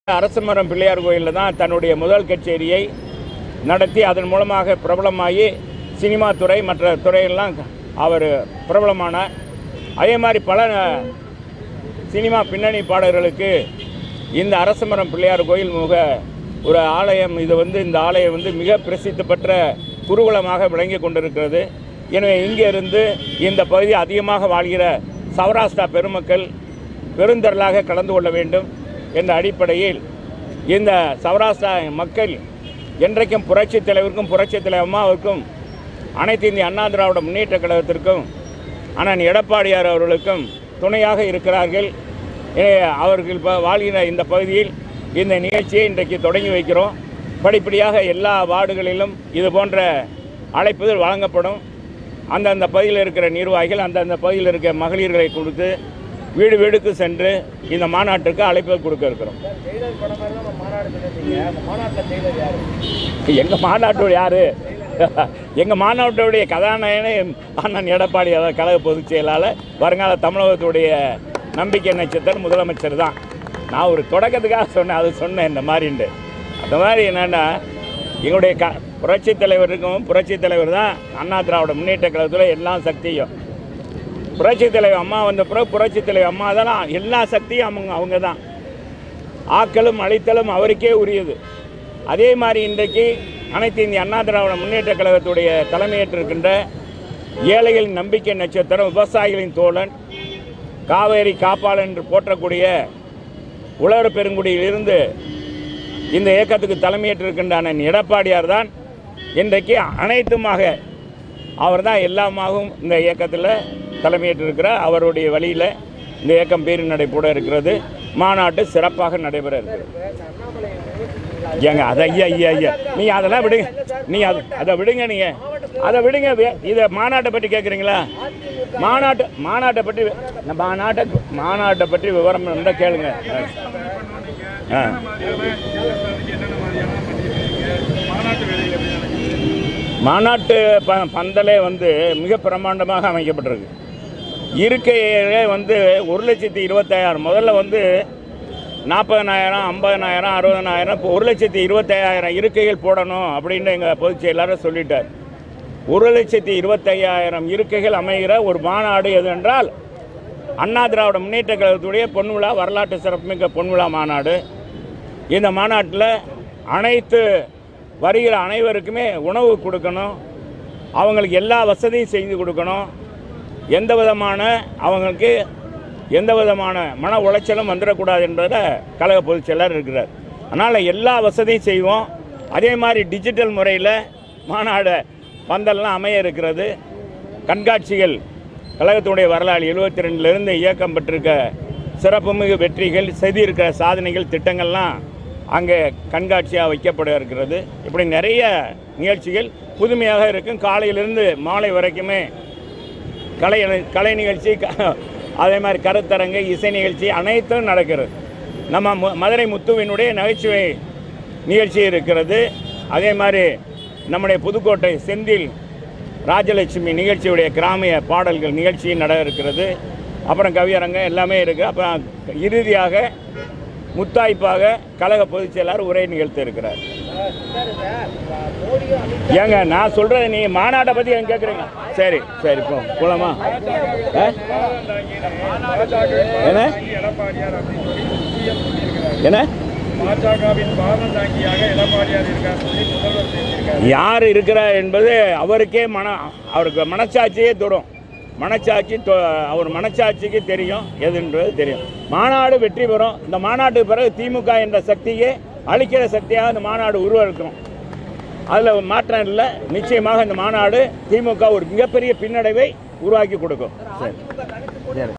அரசு மரம் பிள்ளையார் கோயிலில் தான் தன்னுடைய முதல் கச்சேரியை நடத்தி அதன் மூலமாக பிரபலமாகி சினிமா துறை மற்ற துறையெல்லாம் அவர் பிரபலமானார் அதே மாதிரி பல சினிமா பின்னணி பாடகர்களுக்கு இந்த அரச மரம் பிள்ளையார் கோயில் மிக ஒரு ஆலயம் இது வந்து இந்த ஆலயம் வந்து மிக பிரசித்தி பெற்ற குருகுலமாக விளங்கி கொண்டிருக்கிறது எனவே இங்கே இருந்து இந்த பகுதி அதிகமாக வாழ்கிற சௌராஷ்டிரா பெருமக்கள் பெருந்தரலாக கலந்து கொள்ள வேண்டும் என்ற அடிப்படையில் இந்த சௌராஷ்டிரா மக்கள் என்றைக்கும் புரட்சித் தலைவருக்கும் புரட்சித் தலைவர் அம்மாவுக்கும் அனைத்து இந்திய அண்ணா திராவிட முன்னேற்ற கழகத்திற்கும் அண்ணன் எடப்பாடியார் அவர்களுக்கும் துணையாக இருக்கிறார்கள் எனவே அவர்கள் இப்போ வாழ்கிற இந்த பகுதியில் இந்த நிகழ்ச்சியை இன்றைக்கு தொடங்கி வைக்கிறோம் படிப்படியாக எல்லா வார்டுகளிலும் இது போன்ற அழைப்புகள் வழங்கப்படும் அந்தந்த பகுதியில் இருக்கிற நிர்வாகிகள் அந்தந்த பகுதியில் இருக்கிற மகளிர்களை கொடுத்து வீடு வீடுக்கு சென்று இந்த மாநாட்டுக்கு அழைப்புகள் கொடுக்க இருக்கிறோம் ஜெயிலர் படம் மாதிரி தான் நம்ம மாநாடு பண்ணிருந்தீங்க அந்த மாநாட்டில் ஜெயிலர் யாரு எங்கள் மாநாட்டோட யார் எங்கள் மாநாட்டோடைய கதாநாயகனே அண்ணன் எடப்பாடி அவர் கழக பொதுச் செயலாளர் வருங்கால தமிழகத்துடைய நம்பிக்கை நட்சத்திரம் முதலமைச்சர் தான் நான் ஒரு தொடக்கத்துக்காக சொன்னேன் அது சொன்னேன் இந்த மாதிரின்ட்டு அந்த மாதிரி என்னென்னா எங்களுடைய க புரட்சித் தலைவருக்கும் புரட்சித் தலைவர் தான் அண்ணா திராவிட முன்னேற்ற கழகத்தில் எல்லா சக்தியும் புரட்சித் தலைவர் அம்மா வந்த பிறகு புரட்சித் தலைவர் அம்மா தான் எல்லா சக்தியும் அவங்க அவங்க தான் ஆக்கலும் அழித்தலும் அவருக்கே உரியது அதே மாதிரி இன்றைக்கு அனைத்து இந்திய அண்ணா திராவிட முன்னேற்ற கழகத்துடைய தலைமையேற்றிருக்கின்ற ஏழைகளின் நம்பிக்கை நட்சத்திரம் விவசாயிகளின் தோழன் காவேரி காப்பாளன் என்று போற்றக்கூடிய உலக பெருங்குடியிலிருந்து இந்த இயக்கத்துக்கு தலைமையேற்றிருக்கின்ற அண்ணன் எடப்பாடியார் தான் இன்றைக்கு அனைத்துமாக அவர் தான் எல்லாமாகவும் இந்த இயக்கத்தில் தலைமையேற்றிருக்கிறார் அவருடைய வழியில் இந்த இயக்கம் பேரு நடைபெற இருக்கிறது மாநாட்டு சிறப்பாக நடைபெற இருக்கிறது அண்ணாமலை யோசிச்சிருக்கீங்களா? ஏங்க அதை ஐயா ஐயா ஐயா நீங்கள் அதெல்லாம் விடுங்க நீ அதை அதை விடுங்க நீங்கள் அதை விடுங்க வே- இதை மாநாட்டை பற்றி கேட்குறீங்களா மாநாட்டு மாநாட்டை பற்றி இந்த மாநாட்டை மாநாட்டை பற்றி விவரம் இருந்தால் கேளுங்க ஆ மாநாட்டு ப பந்தலே வந்து மிக பிரமாண்டமாக அமைக்கப்பட்டிருக்கு இருக்கையிலே வந்து ஒரு லட்சத்தி இருபத்தாயிரம் முதல்ல வந்து நாற்பதனாயிரம் ஐம்பதனாயிரம் அறுபதனாயிரம் இப்போ ஒரு லட்சத்தி இருபத்தையாயிரம் இருக்கைகள் போடணும் அப்படின்னு எங்கள் பொதுச் செயலாளர் சொல்லிட்டார் ஒரு லட்சத்தி இருபத்தையாயிரம் இருக்கைகள் அமைகிற ஒரு மாநாடு எது என்றால் அண்ணா திராவிட முன்னேற்ற கழகத்துடைய பொன்விழா வரலாற்று சிறப்புமிக்க பொன்விழா மாநாடு இந்த மாநாட்டில் அனைத்து வருகிற அனைவருக்குமே உணவு கொடுக்கணும் அவங்களுக்கு எல்லா வசதியும் செய்து கொடுக்கணும் எந்த விதமான அவங்களுக்கு எந்த விதமான மன உளைச்சலும் வந்துடக்கூடாது என்பதில் கழக பொதுச் செயலர் இருக்கிறார் அதனால் எல்லா வசதியும் செய்வோம் அதே மாதிரி டிஜிட்டல் முறையில் மாநாடு பந்தல்லாம் அமைய இருக்கிறது கண்காட்சிகள் கழகத்துடைய வரலாறு எழுபத்தி ரெண்டுலேருந்து இயக்கம் பெற்றிருக்க சிறப்புமிகு வெற்றிகள் செய்திருக்கிற சாதனைகள் திட்டங்கள்லாம் அங்கே கண்காட்சியாக வைக்கப்பட இருக்கிறது இப்படி நிறைய நிகழ்ச்சிகள் புதுமையாக இருக்கும் காலையிலிருந்து மாலை வரைக்குமே கலை கலை நிகழ்ச்சி க- அதே மாதிரி கருத்தரங்கு இசை நிகழ்ச்சி அனைத்தும் நடக்கிறது நம்ம மு- மதுரை முத்துவினுடைய நகைச்சுவை நிகழ்ச்சி இருக்கிறது அதே மாதிரி நம்முடைய புதுக்கோட்டை செந்தில் ராஜலட்சுமி நிகழ்ச்சியுடைய கிராமிய பாடல்கள் நிகழ்ச்சி நட இருக்கிறது அப்புறம் கவியரங்கம் எல்லாமே இருக்குது அப்புறம் இறுதியாக முத்தாய்ப்பாக கழக பொதுச் செயலாளர் உரை நிகழ்த்த இருக்கிறார் சார், சார், சார், மோடியும் அமித் ஏங்க நான் சொல்றது நீ மாநாட்டை பத்தி எங்க கேக்குறீங்க சரி சரி போ போலாமா ஆ? என்ன எடப்பாடியார் அப்படின்னு சொல்லி சிஎம் சொல்லியிருக்கிறார் என்ன பாஜகவின் பாரம் தாங்கியாக எடப்பாடியார் இருக்கார் சொல்லி முதல்வர் பேசியிருக்காரு யார் இருக்கிறார் என்பது அவருக்கே மன அவருக்கு மனச்சாட்சியே தொடும் மனச்சாட்சி தொ- அவர் மனச்சாட்சிக்கு தெரியும் எதுன்றது தெரியும் மாநாடு வெற்றி பெறும் இந்த மாநாட்டுக்கு பிறகு திமுக என்ற சக்தியை அழிக்கிற சக்தியாக இந்த மாநாடு உருவெடுக்கும் அதில் மாற்றம் இல்லை நிச்சயமாக இந்த மாநாடு திமுக ஒரு மிகப்பெரிய பின்னடைவை உருவாக்கி கொடுக்கும் சரி சரி